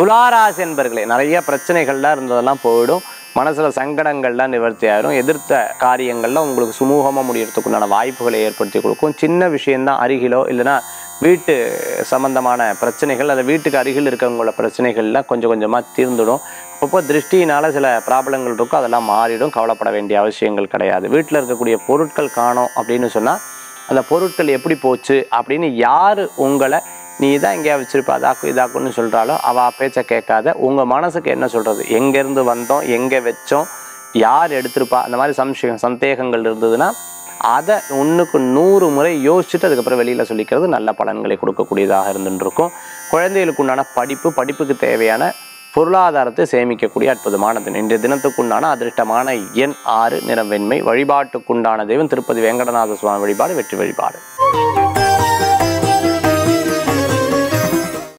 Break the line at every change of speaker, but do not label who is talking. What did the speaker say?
துளாராசி என்பர்களே நிறைய பிரச்சனைகள்லாம் இருந்ததெல்லாம் போயிடும் மனசில் சங்கடங்கள்லாம் நிவர்த்தி ஆயிரும் எதிர்த்த காரியங்கள்லாம் உங்களுக்கு சுமூகமாக முடியறதுக்குண்டான வாய்ப்புகளை ஏற்படுத்தி கொடுக்கும் சின்ன விஷயம்தான் அருகிலோ இல்லைன்னா வீட்டு சம்பந்தமான பிரச்சனைகள் அந்த வீட்டுக்கு அருகில் இருக்கவங்களோட பிரச்சனைகள்லாம் கொஞ்சம் கொஞ்சமாக தீர்ந்துடும் அப்பப்போ திருஷ்டியினால் சில ப்ராப்ளங்கள் இருக்கும் அதெல்லாம் மாறிடும் கவலைப்பட வேண்டிய அவசியங்கள் கிடையாது வீட்டில் இருக்கக்கூடிய பொருட்கள் காணோம் அப்படின்னு சொன்னால் அந்த பொருட்கள் எப்படி போச்சு அப்படின்னு யார் உங்களை நீ தான் எங்கேயா வச்சிருப்ப அதாக்கு இதாக்குன்னு சொல்கிறாலோ அவள் பேச்சை கேட்காத உங்கள் மனசுக்கு என்ன சொல்கிறது எங்கேருந்து வந்தோம் எங்கே வச்சோம் யார் எடுத்திருப்பா அந்த மாதிரி சம்சயம் சந்தேகங்கள் இருந்ததுன்னா அதை ஒன்றுக்கு நூறு முறை யோசிச்சுட்டு அதுக்கப்புறம் வெளியில் சொல்லிக்கிறது நல்ல பலன்களை கொடுக்கக்கூடியதாக இருந்துட்டு இருக்கும் குழந்தைகளுக்கு உண்டான படிப்பு படிப்புக்கு தேவையான பொருளாதாரத்தை சேமிக்கக்கூடிய அற்புதமான தினம் இன்றைய தினத்துக்குண்டான அதிர்ஷ்டமான எண் ஆறு நிறம் வெண்மை வழிபாட்டுக்குண்டான தெய்வம் திருப்பதி வெங்கடநாத சுவாமி வழிபாடு வெற்றி வழிபாடு